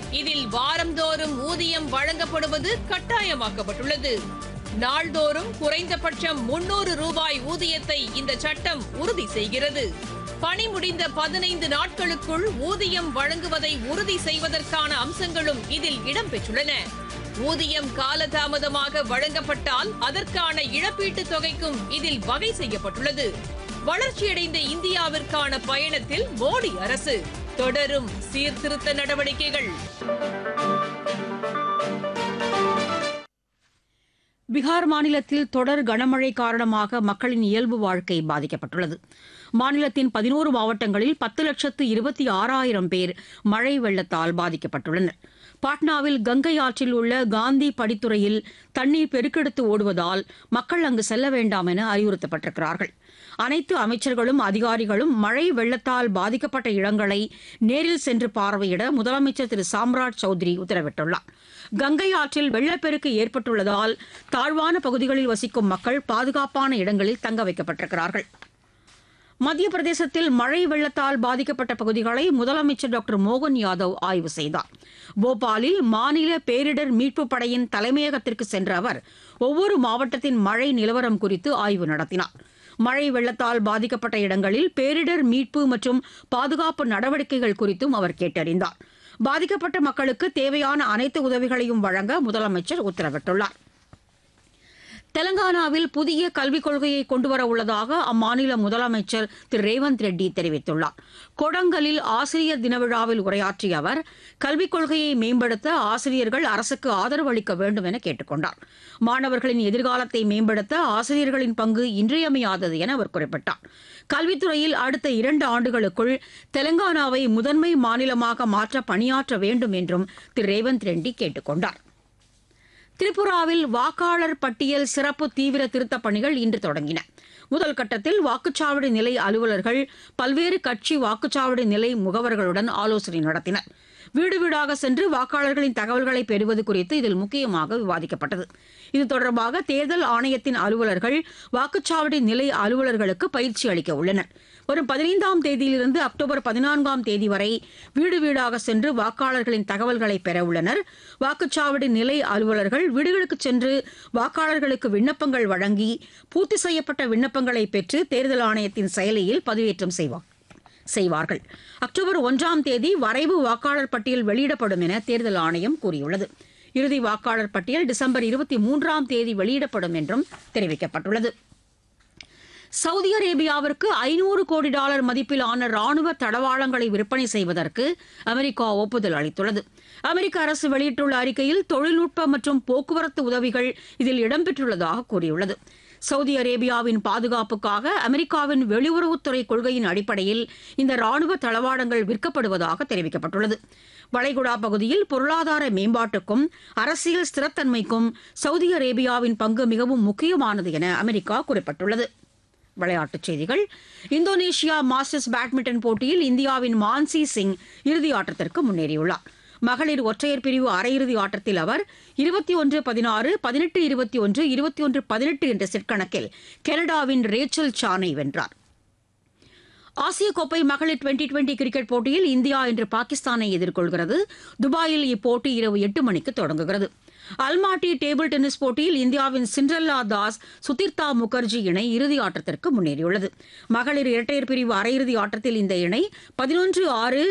இதில் வாரந்தோறும் ஊதியம் வழங்கப்படுவது கட்டாயமாக்கப்பட்டுள்ளது நாள்தோறும் குறைந்தபட்சம் முன்னூறு ரூபாய் ஊதியத்தை இந்த சட்டம் உறுதி செய்கிறது பணி முடிந்த பதினைந்து நாட்களுக்குள் ஊதியம் வழங்குவதை உறுதி செய்வதற்கான அம்சங்களும் இதில் இடம்பெற்றுள்ளன ஊதியம் காலதாமதமாக வழங்கப்பட்டால் அதற்கான இழப்பீட்டுத் தொகைக்கும் இதில் வகை செய்யப்பட்டுள்ளது வளர்ச்சியடைந்த இந்தியாவிற்கான பயணத்தில் மோடி அரசு தொடரும் சீர்திருத்த நடவடிக்கைகள் பீகார் மாநிலத்தில் தொடர் கனமழை காரணமாக மக்களின் இயல்பு வாழ்க்கை பாதிக்கப்பட்டுள்ளது மாநிலத்தின் பதினோரு மாவட்டங்களில் பத்து லட்சத்து இருபத்தி ஆறாயிரம் பேர் மழை வெள்ளத்தால் பாதிக்கப்பட்டுள்ளனர் பாட்னாவில் கங்கை ஆற்றில் உள்ள காந்தி படித்துறையில் தண்ணீர் பெருக்கெடுத்து ஓடுவதால் மக்கள் அங்கு செல்ல வேண்டாம் என அறிவுறுத்தப்பட்டிருக்கிறார்கள் அனைத்து அமைச்சர்களும் அதிகாரிகளும் மழை வெள்ளத்தால் பாதிக்கப்பட்ட இடங்களை நேரில் சென்று பார்வையிட முதலமைச்சர் திரு சாம்ராஜ் சௌத்ரி உத்தரவிட்டுள்ளார் கங்கை ஆற்றில் வெள்ளப்பெருக்கு ஏற்பட்டுள்ளதால் தாழ்வான பகுதிகளில் வசிக்கும் மக்கள் பாதுகாப்பான இடங்களில் தங்க வைக்கப்பட்டிருக்கிறார்கள் மத்திய பிரதேசத்தில் மழை வெள்ளத்தால் பாதிக்கப்பட்ட பகுதிகளை முதலமைச்சர் டாக்டர் மோகன் யாதவ் ஆய்வு செய்தார் போபாலில் மாநில பேரிடர் மீட்புப் படையின் தலைமையகத்திற்கு சென்ற அவர் ஒவ்வொரு மாவட்டத்தின் மழை நிலவரம் குறித்து ஆய்வு நடத்தினார் மழை வெள்ளத்தால் பாதிக்கப்பட்ட இடங்களில் பேரிடர் மீட்பு மற்றும் பாதுகாப்பு நடவடிக்கைகள் குறித்தும் அவர் கேட்டறிந்தார் பாதிக்கப்பட்ட மக்களுக்கு தேவையான அனைத்து உதவிகளையும் வழங்க முதலமைச்சர் உத்தரவிட்டுள்ளார் தெலங்கானாவில் புதிய கல்விக் கொள்கையை கொண்டுவர உள்ளதாக அம்மாநில முதலமைச்சர் திரு ரேவந்த் ரெட்டி தெரிவித்துள்ளார் கொடங்கலில் ஆசிரியர் தின விழாவில் உரையாற்றிய அவர் கல்விக் கொள்கையை மேம்படுத்த ஆசிரியர்கள் அரசுக்கு ஆதரவு அளிக்க வேண்டும் என கேட்டுக் கொண்டார் மாணவர்களின் எதிர்காலத்தை மேம்படுத்த ஆசிரியர்களின் பங்கு இன்றியமையாதது என அவர் குறிப்பிட்டார் கல்வித்துறையில் அடுத்த இரண்டு ஆண்டுகளுக்குள் தெலங்கானாவை முதன்மை மாநிலமாக மாற்ற பணியாற்ற வேண்டும் என்றும் திரு ரேவந்த் ரெட்டி கேட்டுக் கொண்டார் திரிபுராவில் வாக்காளர் பட்டியல் சிறப்பு தீவிர திருத்தப் பணிகள் இன்று தொடங்கின முதல் கட்டத்தில் வாக்குச்சாவடி நிலை அலுவலர்கள் பல்வேறு கட்சி வாக்குச்சாவடி நிலை முகவர்களுடன் ஆலோசனை நடத்தினர் வீடு வீடாக சென்று வாக்காளர்களின் தகவல்களை பெறுவது குறித்து இதில் முக்கியமாக விவாதிக்கப்பட்டது இது தொடர்பாக தேர்தல் ஆணையத்தின் அலுவலர்கள் வாக்குச்சாவடி நிலை அலுவலர்களுக்கு பயிற்சி அளிக்க உள்ளனர் வரும் பதினைந்தாம் தேதியிலிருந்து அக்டோபர் பதினான்காம் தேதி வரை வீடு வீடாக சென்று வாக்காளர்களின் தகவல்களை பெற உள்ளனர் வாக்குச்சாவடி நிலை அலுவலர்கள் வீடுகளுக்கு சென்று வாக்காளர்களுக்கு விண்ணப்பங்கள் வழங்கி பூர்த்தி செய்யப்பட்ட விண்ணப்பங்களை பெற்று தேர்தல் ஆணையத்தின் செயலியில் பதிவேற்றம் செய்வார் செய்வார்கள் அக்டோபர் ஒன்றாம் தேதி வரைவு வாக்காளர் பட்டியல் வெளியிடப்படும் என தேர்தல் ஆணையம் கூறியுள்ளது இறுதி வாக்காளர் பட்டியல் டிசம்பர் இருபத்தி மூன்றாம் தேதி வெளியிடப்படும் என்றும் தெரிவிக்கப்பட்டுள்ளது சவுதி அரேபியாவிற்கு ஐநூறு கோடி டாலர் மதிப்பிலான ராணுவ தடவாளங்களை விற்பனை செய்வதற்கு அமெரிக்கா ஒப்புதல் அளித்துள்ளது அமெரிக்க அரசு வெளியிட்டுள்ள அறிக்கையில் தொழில்நுட்ப மற்றும் போக்குவரத்து உதவிகள் இதில் இடம்பெற்றுள்ளதாக கூறியுள்ளது சவுதி அரேபியாவின் பாதுகாப்புக்காக அமெரிக்காவின் வெளியுறவுத்துறை கொள்கையின் அடிப்படையில் இந்த ராணுவ தளவாடங்கள் விற்கப்படுவதாக தெரிவிக்கப்பட்டுள்ளது வளைகுடா பகுதியில் பொருளாதார மேம்பாட்டுக்கும் அரசியல் ஸ்திரத்தன்மைக்கும் சவுதி அரேபியாவின் பங்கு மிகவும் முக்கியமானது என அமெரிக்கா குறிப்பிட்டுள்ளது விளையாட்டுச் செய்திகள் இந்தோனேஷியா மாஸ்டர்ஸ் பேட்மிண்டன் போட்டியில் இந்தியாவின் மான்சி சிங் இறுதி ஆட்டத்திற்கு முன்னேறியுள்ளார் மகளிர் ஒற்றையர் பிரிவு அரையிறுதி ஆட்டத்தில் அவர் இருபத்தி ஒன்று பதினாறு பதினெட்டு இருபத்தி ஒன்று இருபத்தி ஒன்று பதினெட்டு என்ற செட் கணக்கில் கனடாவின் ரேச்சல் சானை வென்றார் ஆசிய கோப்பை மகளிர் டுவெண்டி டுவெண்டி கிரிக்கெட் போட்டியில் இந்தியா இன்று பாகிஸ்தானை எதிர்கொள்கிறது துபாயில் இப்போட்டி இரவு எட்டு மணிக்கு தொடங்குகிறது அல்மாட்டி டேபிள் டென்னிஸ் போட்டியில் இந்தியாவின் சிண்ட்ரல்லா தாஸ் சுதிர்தா முகர்ஜி இணை இறுதி ஆட்டத்திற்கு முன்னேறியுள்ளது மகளிர் இரட்டையர் பிரிவு அரையிறுதி ஆட்டத்தில் இந்த இணை பதினொன்று ஆறு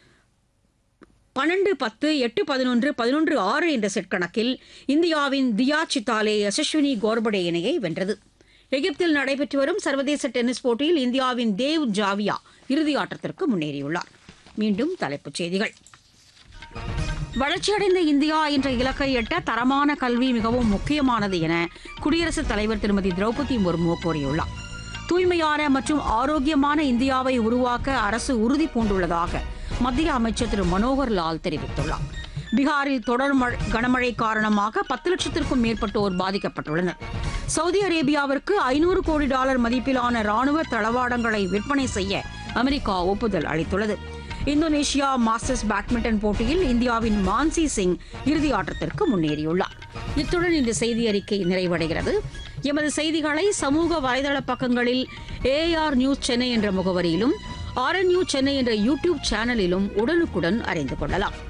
பன்னெண்டு பத்து எட்டு பதினொன்று பதினொன்று ஆறு என்ற செட் கணக்கில் இந்தியாவின் தியா சித்தாலே யசஸ்வினி கோர்படே இணையை வென்றது எகிப்தில் நடைபெற்று வரும் சர்வதேச டென்னிஸ் போட்டியில் இந்தியாவின் தேவ் ஜாவியா இறுதி ஆட்டத்திற்கு முன்னேறியுள்ளார் மீண்டும் தலைப்புச் செய்திகள் வளர்ச்சியடைந்த இந்தியா என்ற இலக்கை எட்ட தரமான கல்வி மிகவும் முக்கியமானது என குடியரசுத் தலைவர் திருமதி திரௌபதி முர்மு கூறியுள்ளார் தூய்மையான மற்றும் ஆரோக்கியமான இந்தியாவை உருவாக்க அரசு உறுதி பூண்டுள்ளதாக மத்திய அமைச்சர் திரு மனோகர் லால் தெரிவித்துள்ளார் பீகாரில் தொடர் மழை கனமழை காரணமாக பத்து லட்சத்திற்கும் மேற்பட்டோர் பாதிக்கப்பட்டுள்ளனர் சவுதி அரேபியாவிற்கு ஐநூறு கோடி டாலர் மதிப்பிலான ராணுவ தளவாடங்களை விற்பனை செய்ய அமெரிக்கா ஒப்புதல் அளித்துள்ளது இந்தோனேஷியா மாஸ்டர்ஸ் பேட்மிண்டன் போட்டியில் இந்தியாவின் மான்சி சிங் இறுதி ஆட்டத்திற்கு முன்னேறியுள்ளார் இத்துடன் இந்த செய்தி அறிக்கை நிறைவடைகிறது எமது செய்திகளை சமூக வலைதள பக்கங்களில் ஏஆர் நியூஸ் சென்னை என்ற முகவரியிலும் ஆர்என்யூ சென்னை என்ற யூடியூப் சேனலிலும் உடனுக்குடன் அறிந்து கொள்ளலாம்